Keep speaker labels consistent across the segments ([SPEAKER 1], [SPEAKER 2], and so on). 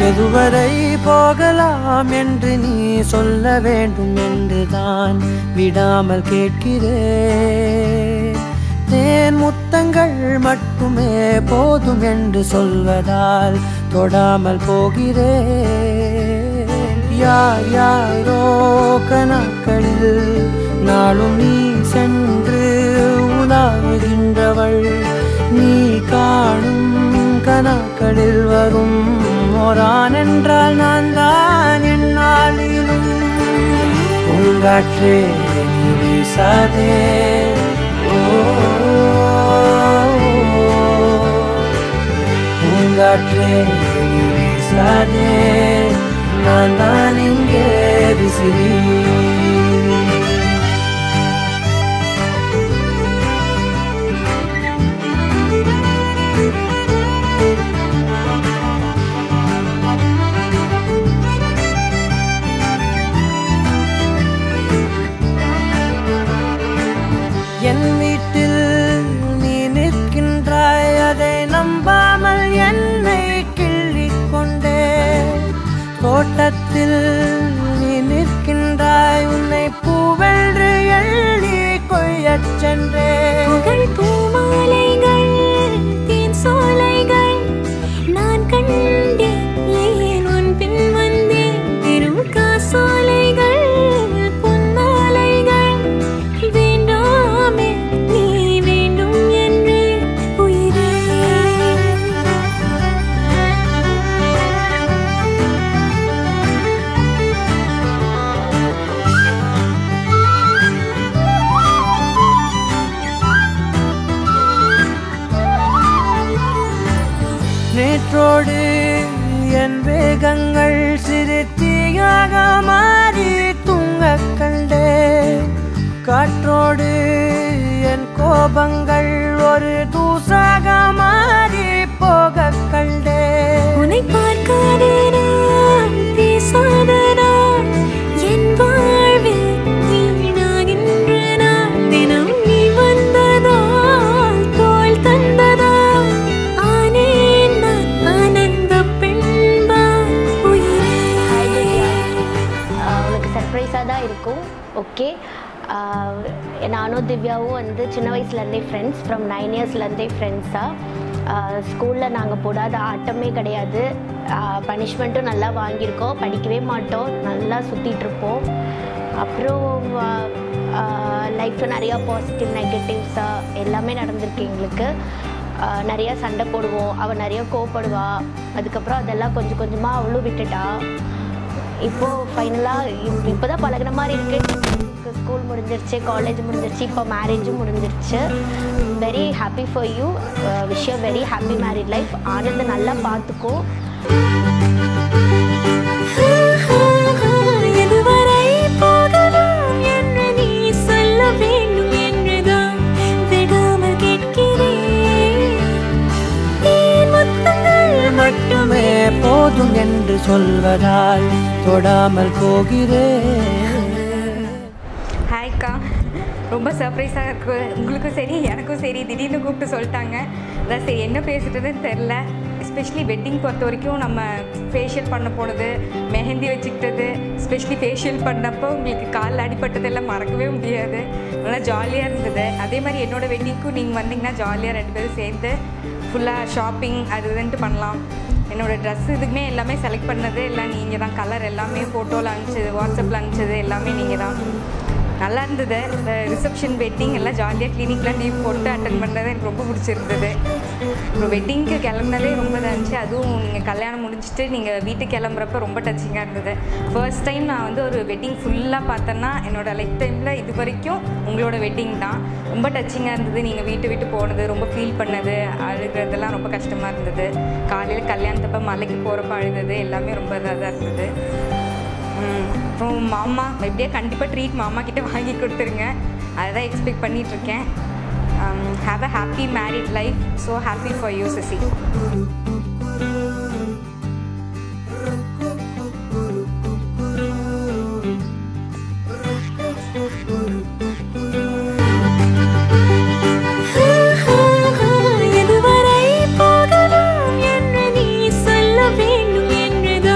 [SPEAKER 1] எதுவரை போகலாம் என்று நீ சொல்ல வேண்டும் என்றுதான் விடாமல் கேட்கிறேன் தேன் முத்தங்கள் மட்டுமே போதும் என்று சொல்வதால் தொடாமல் போகிறேன் யார் யாரோ கணக்களில் நாளும் நீ சென்று உலாவுகின்றவள் நீ காணும் கணக்களில் வரும் ஓரான் என்றால் நான் தான் என்னாலிலும் பூங்காற்றே நீ வீசாதே ஓ, பூங்காற்றே நீ வீசாதே நான் தான் இங்கே விசிறி என் வீட்டில் நீ நிற்கின்றாய் அதை நம்பாமல் என்னை கிள்ளிக் கொண்டே தோட்டத்தில் நீ நிற்கின்றாய் உன்னை பூவென்று எள்ளி கொய்யச் சென்றே
[SPEAKER 2] புகழ் பூமாலைகள் தேன் சோலைகள் நான் கண்டேன் ஏன் உன் பின் வந்தேன் திரும் காசோலைகள் பொன்மாலைகள் வேண்டாமே நீ வேண்டும் என்று உயிரே
[SPEAKER 1] நேற்றோடு என் வேகங்கள் சிறு தீயாக மாறி தூங்கக் கண்டே காற்றோடு என் கோபங்கள் ஒரு தூசாக மாறி போகக் கண்டே
[SPEAKER 2] உன்னை பார்க்காத நான் பேசாத நான் என் வாழ்வில் வீணாகின்ற நான் தினம் நீ வந்ததால் தோள் தந்ததால் ஆனேன் நான் ஆனந்த பெண்பால் உயிரே
[SPEAKER 3] அவனுக்கு சர்ப்ரைஸாக தான் இருக்கும் ஓகே நானும் திவ்யாவும் வந்து சின்ன வயசுலேருந்தே ஃப்ரெண்ட்ஸ் ஃப்ரம் நைன் இயர்ஸ்லேருந்தே ஃப்ரெண்ட்ஸாக ஸ்கூலில் நாங்கள் போடாத ஆட்டமே கிடையாது பனிஷ்மெண்ட்டும் நல்லா வாங்கியிருக்கோம் படிக்கவே மாட்டோம் நல்லா சுற்றிட்டு இருப்போம் அப்புறம் லைஃப்பில் நிறையா பாசிட்டிவ் நெகட்டிவ்ஸாக எல்லாமே நடந்திருக்கு எங்களுக்கு ஆஹ் நிறையா சண்டை போடுவோம் அவள் நிறைய கோவப்படுவா அதுக்கப்புறம் அதெல்லாம் கொஞ்சம் கொஞ்சமாக அவளும் விட்டுட்டா இப்போது ஃபைனலாக இப்போ தான் பழகுன மாதிரி இருக்குது ஸ்கூல் முடிஞ்சிருச்சு காலேஜ் முடிஞ்சிருச்சு இப்போ மேரேஜும் முடிஞ்சிருச்சு very happy for you wish you very happy married life Anand நல்லா பார்த்துக்கோ
[SPEAKER 2] எதுவரை போகலாம் என்று நீ சொல்ல வேண்டும் என்றுதான் விடாமல் கேட்கிறேன் தேன் முத்தங்கள்
[SPEAKER 1] மட்டுமே போதும் என்று சொல்வதால் தொடாமல் போகிறேன்
[SPEAKER 4] ஹாய்க்கா ரொம்ப சர்ப்ரைஸாக இருக்கு உங்களுக்கும் சரி எனக்கும் சரி திடீர்னு கூப்பிட்டு சொல்லிட்டாங்க அதான் சரி என்ன பேசுறதுன்னு தெரில எஸ்பெஷலி வெட்டிங் பொறுத்த வரைக்கும் நம்ம ஃபேஷியல் பண்ண போனது மெஹந்தி வச்சுக்கிட்டது ஸ்பெஷலி ஃபேஷியல் பண்ணப்போ உங்களுக்கு காலில் அடிபட்டதெல்லாம் மறக்கவே முடியாது நல்லா ஜாலியாக இருந்தது அதே மாதிரி என்னோடய வெட்டிங்க்கும் நீங்கள் வந்தீங்கன்னா ஜாலியாக ரெண்டு பேரும் சேர்ந்து ஃபுல்லாக ஷாப்பிங் அது இதுன்ட்டு பண்ணலாம் என்னோடய ட்ரெஸ் இதுக்குமே எல்லாமே செலக்ட் பண்ணது எல்லாம் நீங்கள் தான் கலர் எல்லாமே ஃபோட்டோவில் அனுப்பிச்சது வாட்ஸ்அப்பில் அனுப்பிச்சது எல்லாமே நீங்கள் தான் நல்லா இருந்தது இந்த ரிசப்ஷன் வெட்டிங் எல்லாம் ஜாலியாக கிளினிக்லாம் லீவ் போட்டு அட்டன் பண்ணது எனக்கு ரொம்ப பிடிச்சிருந்தது அப்புறம் வெட்டிங்க்கு கிளம்புனதே ரொம்ப இதாக இருந்துச்சு அதுவும் நீங்கள் கல்யாணம் முடிஞ்சுட்டு நீங்கள் வீட்டுக்கு கிளம்புறப்ப ரொம்ப டச்சிங்காக இருந்தது ஃபர்ஸ்ட் டைம் நான் வந்து ஒரு வெட்டிங் ஃபுல்லாக பார்த்தேன்னா என்னோடய லைஃப் டைமில் இது வரைக்கும் உங்களோட வெட்டிங் தான் ரொம்ப டச்சிங்காக இருந்தது நீங்கள் வீட்டு விட்டு போனது ரொம்ப ஃபீல் பண்ணது அழுகிறதெல்லாம் ரொம்ப கஷ்டமாக இருந்தது காலையில் கல்யாணத்தப்ப மலைக்கு போகிறப்ப அழுதது எல்லாமே ரொம்ப இதாக தான் இருந்தது ம், அப்புறம் மாமா எப்படியா கண்டிப்பாக ட்ரீட் மாமா கிட்ட வாங்கி கொடுத்துருங்க அதை தான் எக்ஸ்பெக்ட் பண்ணிகிட்ருக்கேன் have a happy married life so happy for you Sasi
[SPEAKER 2] எதுவரை போகலாம் என்று நீ சொல்ல வேண்டும் என்றுதான்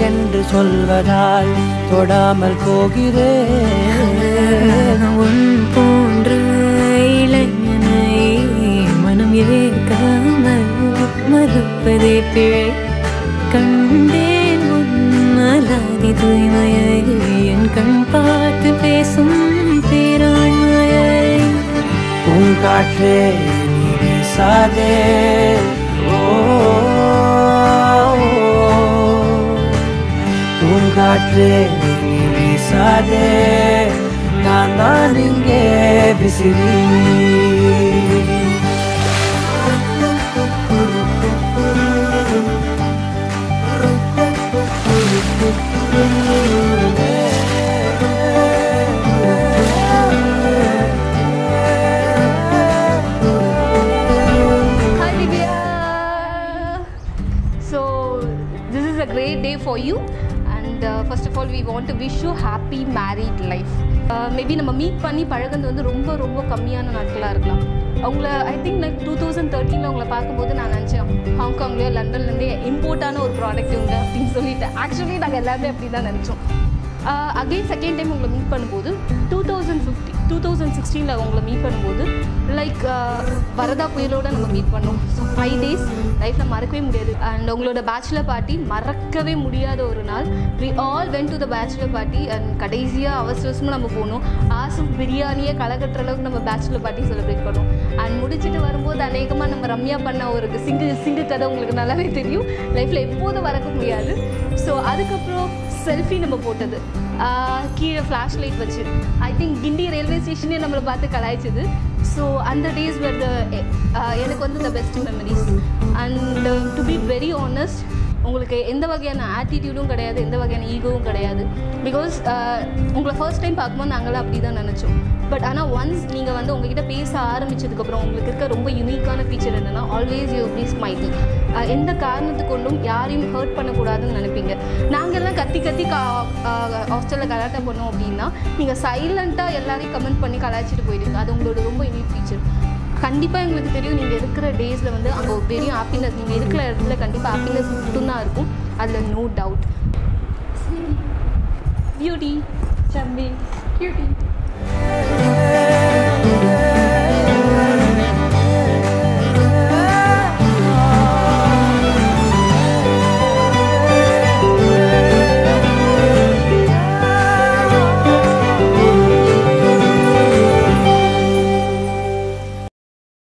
[SPEAKER 1] என்று சொல்வதால் தொடாமல் போகிறேன்
[SPEAKER 2] உன் போன்ற இளைஞனை மனம் ஏற்காமல் மறுப்பதே பிழை கண்டேன் உன் அலாதி தூய்மையை என் கண் பார்த்து பேசும் பேராண்மையை
[SPEAKER 1] பூங்காற்றே நீ வீசாதே ஓ பூங்காற்றே நீ வீசாதே நான் தான் இங்கே விசிறி
[SPEAKER 5] Hi Divya. So this is a great day for you and uh, first of all we want to wish you happy married life. Maybe நம்ம மீட் பண்ணி பழகுறது வந்து ரொம்ப ரொம்ப கம்மியான நாட்களாக இருக்கலாம் அவங்கள I think like two thousand தேர்ட்டீனில் அவங்கள பார்க்கும்போது நான் நினச்சேன் ஹாங்காங்லேயோ லண்டன்லேருந்தே இம்போர்ட்டான ஒரு ப்ராடக்ட் உண்டு அப்படின்னு சொல்லிட்டு ஆக்சுவலி நாங்கள் எல்லாருமே அப்படி தான் நினச்சோம் அகெயின் செகண்ட் டைம் உங்களை மீட் பண்ணும்போது two thousand fifty two thousand சிக்ஸ்டீனில் உங்களை மீட் பண்ணும்போது லைக் வரதா புயலோட நம்ம மீட் பண்ணோம் ஸோ ஃபைவ் டேஸ் லைஃப்பில் மறக்கவே முடியாது அண்ட் உங்களோட பேச்சுலர் பார்ட்டி மறக்கவே முடியாத ஒரு நாள் we all went to the bachelor party and கடைசியாக அவசர அவசரமாக நம்ம போனோம் ஆசம் பிரியாணியை களைகட்டுற அளவுக்கு நம்ம பேச்சுலர் பார்ட்டி செலிப்ரேட் பண்ணோம் அண்ட் முடிச்சுட்டு வரும்போது அநேகமாக நம்ம ரம்யா பண்ண ஒரு சிங்கிள் சிங்கிள் கதை உங்களுக்கு நல்லாவே தெரியும் லைஃப்பில் எப்போதும் மறக்க முடியாது ஸோ அதுக்கப்புறம் செல்ஃபி நம்ம போட்டது ஆஹ் கீழே ஃப்ளாஷ் லைட் வச்சு ஐ திங்க் கிண்டி ரயில்வே ஸ்டேஷனே நம்மளை பார்த்து கலாய்ச்சது ஸோ அந்த டேஸ் வர் த எனக்கு வந்து the best memories and to be very honest உங்களுக்கு எந்த வகையான ஆட்டிடியூடும் கிடையாது எந்த வகையான ஈகோவும் கிடையாது பிகாஸ் உங்களை ஃபர்ஸ்ட் டைம் பார்க்கும்போது நாங்களாம் அப்படி தான் நினச்சோம் பட் ஆனால் ஒன்ஸ் நீங்கள் வந்து உங்ககிட்ட பேச ஆரம்பிச்சதுக்கப்புறம் உங்களுக்கு இருக்க ரொம்ப யூனிக்கான ஃபீச்சர் என்னென்னா ஆல்வேஸ் யூ பி ஸ்மைலிங் எந்த காரணத்து கொண்டும் யாரையும் ஹர்ட் பண்ணக்கூடாதுன்னு நினைப்பீங்க நாங்கள்லாம் கத்தி கத்தி கா ஹாஸ்டலில் கலாட்டா பண்ணோம் அப்படின்னா நீங்கள் சைலண்ட்டாக எல்லாரையும் கமெண்ட் பண்ணி கலாய்ச்சிட்டு போயிடுங்க அது உங்களோட ரொம்ப யூனிக் ஃபீச்சர் கண்டிப்பாக எங்களுக்கு தெரியும் நீங்கள் இருக்கிற டேஸில் வந்து அங்கே ஒரு பெரிய ஹாப்பினஸ் நீங்கள் இருக்கிற இடத்துல கண்டிப்பாக ஹாப்பினஸ் மட்டும்தான் இருக்கும் அதில் நோ டவுட் பியூட்டி சம்பி பியூட்டி
[SPEAKER 1] Yeah.